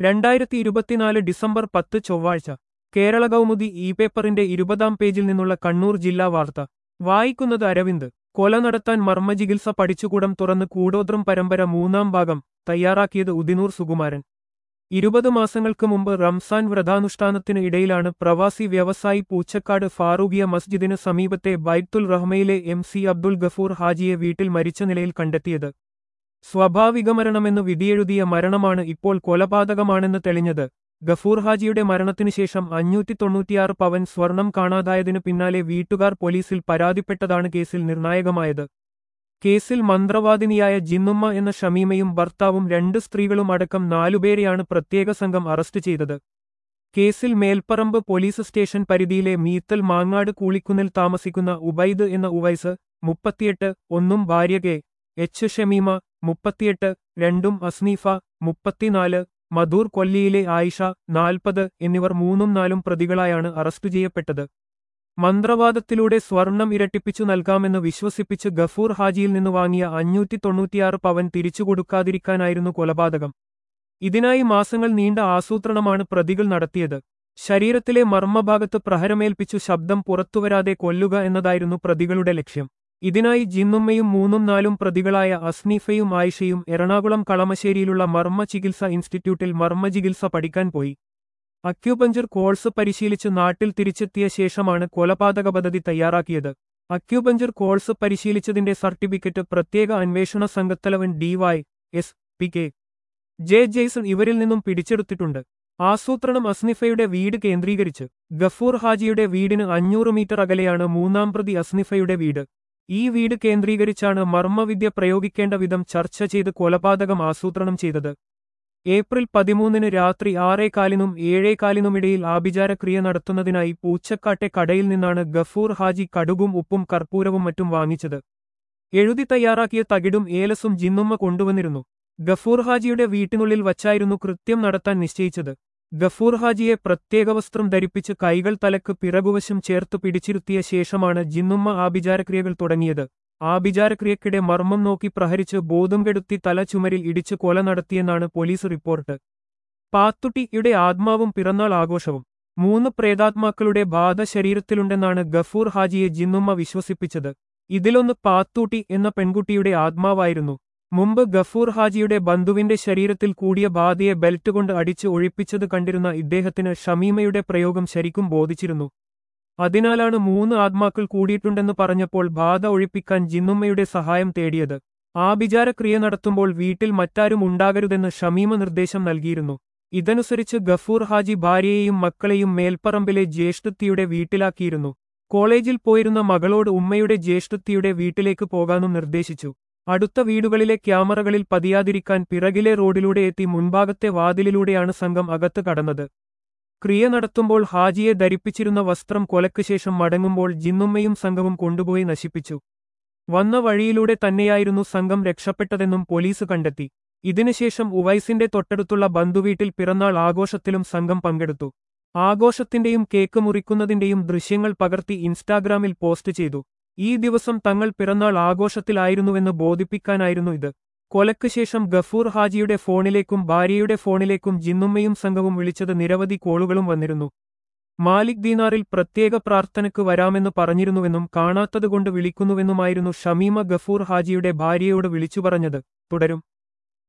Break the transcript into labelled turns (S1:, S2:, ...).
S1: രണ്ടായിരത്തി ഇരുപത്തിനാല് ഡിസംബർ പത്ത് ചൊവ്വാഴ്ച കേരള കൗമുദി ഇ പേപ്പറിന്റെ ഇരുപതാം പേജിൽ നിന്നുള്ള കണ്ണൂർ ജില്ലാ വാർത്ത വായിക്കുന്നത് അരവിന്ദ് കൊല നടത്താൻ മർമ്മചികിത്സ പഠിച്ചുകൂടം തുറന്ന് കൂടോത്രം പരമ്പര മൂന്നാം ഭാഗം തയ്യാറാക്കിയത് ഉദിനൂർ സുകുമാരൻ ഇരുപത് മാസങ്ങൾക്ക് മുമ്പ് റംസാൻ വ്രതാനുഷ്ഠാനത്തിന് ഇടയിലാണ് പ്രവാസി വ്യവസായി പൂച്ചക്കാട് ഫാറൂഖിയ മസ്ജിദിന് സമീപത്തെ ബൈത്തുൽ റഹ്മയിലെ എം സി അബ്ദുൽ ഗഫൂർ ഹാജിയെ വീട്ടിൽ മരിച്ച നിലയിൽ കണ്ടെത്തിയത് സ്വാഭാവിക മരണമെന്ന് വിധിയെഴുതിയ മരണമാണ് ഇപ്പോൾ കൊലപാതകമാണെന്ന് തെളിഞ്ഞത് ഗഫൂർ ഹാജിയുടെ മരണത്തിനുശേഷം അഞ്ഞൂറ്റി തൊണ്ണൂറ്റിയാറ് പവൻ സ്വർണം കാണാതായതിനു പിന്നാലെ വീട്ടുകാർ പോലീസിൽ പരാതിപ്പെട്ടതാണ് കേസിൽ നിർണായകമായത് കേസിൽ മന്ത്രവാദിനിയായ ജിന്നുമ്മ എന്ന ഷമീമയും ഭർത്താവും രണ്ട് സ്ത്രീകളും അടക്കം നാലുപേരെയാണ് പ്രത്യേക സംഘം അറസ്റ്റ് ചെയ്തത് കേസിൽ മേൽപ്പറമ്പ് പോലീസ് സ്റ്റേഷൻ പരിധിയിലെ മീത്തൽ മാങ്ങാട് കൂളിക്കുന്നിൽ താമസിക്കുന്ന ഉബൈദ് എന്ന ഉവൈസ് മുപ്പത്തിയെട്ട് ഒന്നും ഭാര്യ കെ എച്ച് ഷമീമ മുപ്പത്തിയെട്ട് രണ്ടും അസ്നീഫ മുപ്പത്തിനാല് മധൂർ കൊല്ലിയിലെ ആയിഷ നാൽപ്പത് എന്നിവർ മൂന്നും നാലും പ്രതികളായാണ് അറസ്റ്റ് ചെയ്യപ്പെട്ടത് മന്ത്രവാദത്തിലൂടെ സ്വർണം ഇരട്ടിപ്പിച്ചു നൽകാമെന്ന് വിശ്വസിപ്പിച്ച് ഗഫൂർ ഹാജിയിൽ നിന്ന് വാങ്ങിയ അഞ്ഞൂറ്റി തൊണ്ണൂറ്റിയാറ് പവൻ തിരിച്ചുകൊടുക്കാതിരിക്കാനായിരുന്നു കൊലപാതകം ഇതിനായി മാസങ്ങൾ നീണ്ട ആസൂത്രണമാണ് പ്രതികൾ നടത്തിയത് ശരീരത്തിലെ മർമ്മഭാഗത്ത് പ്രഹരമേൽപ്പിച്ചു ശബ്ദം പുറത്തുവരാതെ കൊല്ലുക എന്നതായിരുന്നു പ്രതികളുടെ ലക്ഷ്യം ഇതിനായി ജിന്നുമ്മയും മൂന്നും നാലും പ്രതികളായ അസ്നീഫയും ആയിഷയും എറണാകുളം കളമശ്ശേരിയിലുള്ള മർമ്മ ചികിത്സ ഇൻസ്റ്റിറ്റ്യൂട്ടിൽ മർമ്മ ചികിത്സ പഠിക്കാൻ പോയി അക്യൂപഞ്ചർ കോഴ്സ് പരിശീലിച്ച് നാട്ടിൽ തിരിച്ചെത്തിയ ശേഷമാണ് കൊലപാതക പദ്ധതി തയ്യാറാക്കിയത് അക്യൂപഞ്ചർ കോഴ്സ് പരിശീലിച്ചതിന്റെ സർട്ടിഫിക്കറ്റ് പ്രത്യേക അന്വേഷണ സംഘത്തലവൻ Dy S P K J Jaison ഇവരിൽ നിന്നും പിടിച്ചെടുത്തിട്ടുണ്ട് ആസൂത്രണം അസ്നിഫയുടെ വീട് കേന്ദ്രീകരിച്ച് ഗഫൂർ ഹാജിയുടെ വീടിന് അഞ്ഞൂറ് മീറ്റർ അകലെയാണ് മൂന്നാം പ്രതി അസ്നിഫയുടെ വീട് ഈ വീട് കേന്ദ്രീകരിച്ചാണ് മർമ്മവിദ്യ പ്രയോഗിക്കേണ്ട വിധം ചർച്ച ചെയ്ത് കൊലപാതകം ആസൂത്രണം ചെയ്തത് ഏപ്രിൽ പതിമൂന്നിന് രാത്രി ആറേകാലിനും ഏഴേകാലിനുമിടയിൽ ആഭിചാരക്രിയ നടത്തുന്നതിനായി പൂച്ചക്കാട്ടെ കടയിൽ നിന്നാണ് ഗഫൂർ ഹാജി കടുകും ഉപ്പും കർപ്പൂരവും മറ്റും വാങ്ങിച്ചത് എഴുതി തയ്യാറാക്കിയ തകിടും ഏലസും ജിന്നുമ്മ കൊണ്ടുവന്നിരുന്നു ഗഫൂർ ഹാജിയുടെ വീട്ടിനുള്ളിൽ വച്ചായിരുന്നു കൃത്യം നടത്താൻ നിശ്ചയിച്ചത് ഗഫൂർ ഹാജിയെ പ്രത്യേക വസ്ത്രം ധരിപ്പിച്ച് കൈകൾ തലക്ക് പിറകുവശം ചേർത്ത് പിടിച്ചിരുത്തിയ ശേഷമാണ് ജിന്നുമ്മ ആഭിചാരക്രിയകൾ തുടങ്ങിയത് ആഭിചാരക്രിയക്കിടെ മർമ്മം നോക്കി പ്രഹരിച്ച് ബോധം കെടുത്തി തല ചുമരിൽ ഇടിച്ച് കൊല നടത്തിയെന്നാണ് പോലീസ് റിപ്പോർട്ട് പാത്തുട്ടിയുടെ ആത്മാവും പിറന്നാൾ ആഘോഷവും മൂന്ന് പ്രേതാത്മാക്കളുടെ ബാധ ശരീരത്തിലുണ്ടെന്നാണ് ഗഫൂർ ഹാജിയെ ജിന്നുമ്മ വിശ്വസിപ്പിച്ചത് ഇതിലൊന്ന് പാത്തൂട്ടി എന്ന പെൺകുട്ടിയുടെ ആത്മാവായിരുന്നു മുമ്പ് ഗഫൂർ ഹാജിയുടെ ബന്ധുവിന്റെ ശരീരത്തിൽ കൂടിയ ബാധയെ ബെൽറ്റ് കൊണ്ട് അടിച്ച് ഒഴിപ്പിച്ചത് കണ്ടിരുന്ന ഇദ്ദേഹത്തിന് ഷമീമയുടെ പ്രയോഗം ശരിക്കും ബോധിച്ചിരുന്നു അതിനാലാണ് മൂന്ന് ആത്മാക്കൾ കൂടിയിട്ടുണ്ടെന്ന് പറഞ്ഞപ്പോൾ ബാധ ഒഴിപ്പിക്കാൻ ജിന്നുമ്മയുടെ സഹായം തേടിയത് ആഭിചാരക്രിയ നടത്തുമ്പോൾ വീട്ടിൽ മറ്റാരും ഉണ്ടാകരുതെന്ന് ഷമീമ നിർദ്ദേശം നൽകിയിരുന്നു ഇതനുസരിച്ച് ഗഫൂർ ഹാജി ഭാര്യയെയും മക്കളെയും മേൽപ്പറമ്പിലെ ജ്യേഷ്ഠത്തിയുടെ വീട്ടിലാക്കിയിരുന്നു കോളേജിൽ പോയിരുന്ന മകളോട് ഉമ്മയുടെ ജ്യേഷ്ഠത്തിയുടെ വീട്ടിലേക്ക് പോകാനും നിർദ്ദേശിച്ചു അടുത്ത വീടുകളിലെ ക്യാമറകളിൽ പതിയാതിരിക്കാൻ പിറകിലെ റോഡിലൂടെ എത്തി മുൻഭാഗത്തെ വാതിലിലൂടെയാണ് സംഘം അകത്ത് കടന്നത് ക്രിയ നടത്തുമ്പോൾ ഹാജിയെ ധരിപ്പിച്ചിരുന്ന വസ്ത്രം കൊലക്ക് ശേഷം മടങ്ങുമ്പോൾ ജിന്നുമ്മയും സംഘവും കൊണ്ടുപോയി നശിപ്പിച്ചു വന്ന വഴിയിലൂടെ തന്നെയായിരുന്നു സംഘം രക്ഷപ്പെട്ടതെന്നും പോലീസ് കണ്ടെത്തി ഇതിനുശേഷം ഉവൈസിന്റെ തൊട്ടടുത്തുള്ള ബന്ധുവീട്ടിൽ പിറന്നാൾ ആഘോഷത്തിലും സംഘം പങ്കെടുത്തു ആഘോഷത്തിന്റെയും കേക്ക് മുറിക്കുന്നതിന്റെയും ദൃശ്യങ്ങൾ പകർത്തി ഇൻസ്റ്റാഗ്രാമിൽ പോസ്റ്റ് ചെയ്തു ഈ ദിവസം തങ്ങൾ പിറന്നാൾ ആഘോഷത്തിലായിരുന്നുവെന്ന് ബോധിപ്പിക്കാനായിരുന്നു ഇത് കൊലക്ക് ശേഷം ഗഫൂർ ഹാജിയുടെ ഫോണിലേക്കും ഭാര്യയുടെ ഫോണിലേക്കും ജിന്നുമ്മയും സംഘവും വിളിച്ചത് നിരവധി കോളുകളും വന്നിരുന്നു മാലിക് ദീനാറിൽ പ്രത്യേക പ്രാർത്ഥനയ്ക്ക് വരാമെന്ന് പറഞ്ഞിരുന്നുവെന്നും കാണാത്തതുകൊണ്ട് വിളിക്കുന്നുവെന്നുമായിരുന്നു ഷമീമ ഗഫൂർ ഹാജിയുടെ ഭാര്യയോട് വിളിച്ചു പറഞ്ഞത് തുടരും